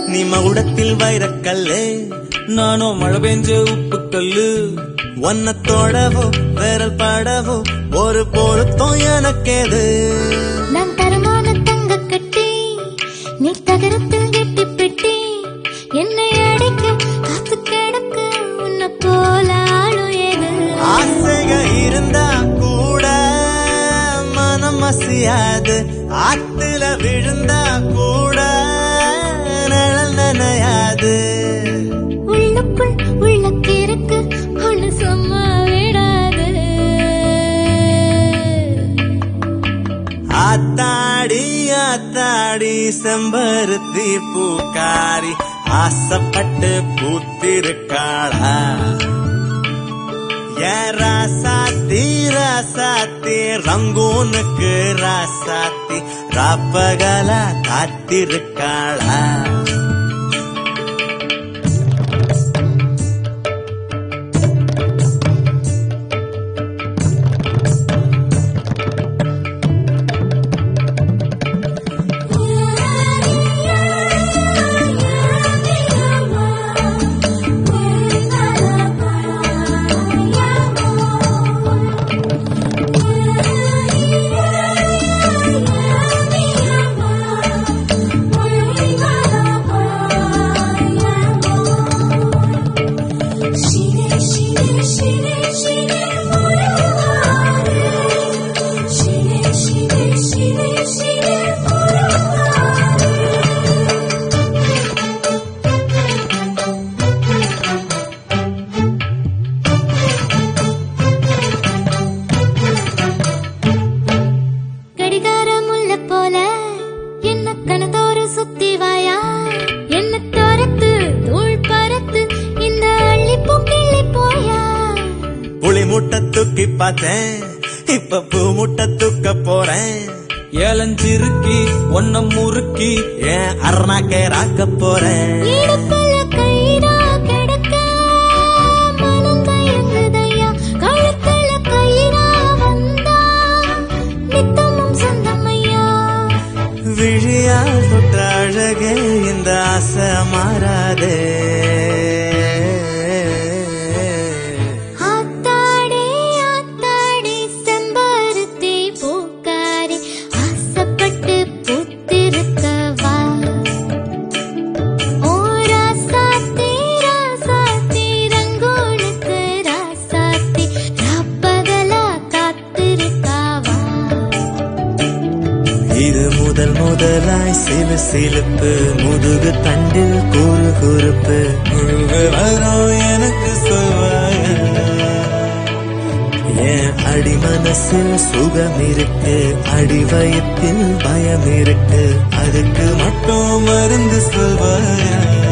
நீ மகுடத்தில் வைரக்கல்லு நானோ மழை பெஞ்ச உப்பு கல்லு ஒன்ன தொடவோ விரல் படவோ ஒரு பொருத்தம் எனக்கேது நான் தரமான தங்க கட்டி நீ தகரத்தில் கெட்டி பெட்டி என்னை அடைக்க காத்து கிடக்க உன்னை போல ஆளும் ஏது ஆசைக இருந்தா கூட மனம் அசையாது ஆத்துல விழுந்தா கூட நிழல் நனையாது உள்ளுக்குள் உள்ள கிறுக்கு ஒண்ணு சும்மா விடாது ஆத்தாடி ஆத்தாடி செம்பருத்தி பூக்காரி ஆசைப்பட்டு பூத்திருக்காளா ஏ ராசாத்தி ராசாத்தி ரங்கூனுக்கு ராசாத்தி ராப்பகலா காத்திருக்காளா கடிகாரம் உள்ள போல என்ன கணதோறு சுத்தி வாயா என்ன தோரத்து தூள் பறத்து இந்த அள்ளி கிள்ளி போயா புளி முட்டை தூக்கி பார்த்தேன் இப்ப பூ முட்டை தூக்க போறேன் ஏலஞ்சிருக்கி ஒன்ன முறுக்கி ஏன் அருணாக்கே ராக்க போறேன் இடுப்புல கயிறா கிடக்க மனம் தயங்குதையா கழுத்துல கயிறா வந்தா நித்தமும் சொந்தமையா விழியால் தொட்ட அழகே இந்த ஆசை மாறாதே ஆத்தாடி ஆத்தாடி செம்பருத்தி பூக்காரி ஆசைப்பட்டு பூத்திருக்கவா ஓ ராசாத்தி ராசாத்தி ரங்கோனுக்கு ராசாத்தி ராப்பகலா காத்திருக்காவா இது முதல் முதலாய் சிலு சிலுப்பு முதுகு தண்டில் கூறு குறுப்பு முழுகு வரும் எனக்கு சொல்வாய என் அடி மனசில் சுகம் இருக்கு அடி வயத்தில் பயம் இருக்கு அதுக்கு மட்டும் மருந்து சொல்வாயா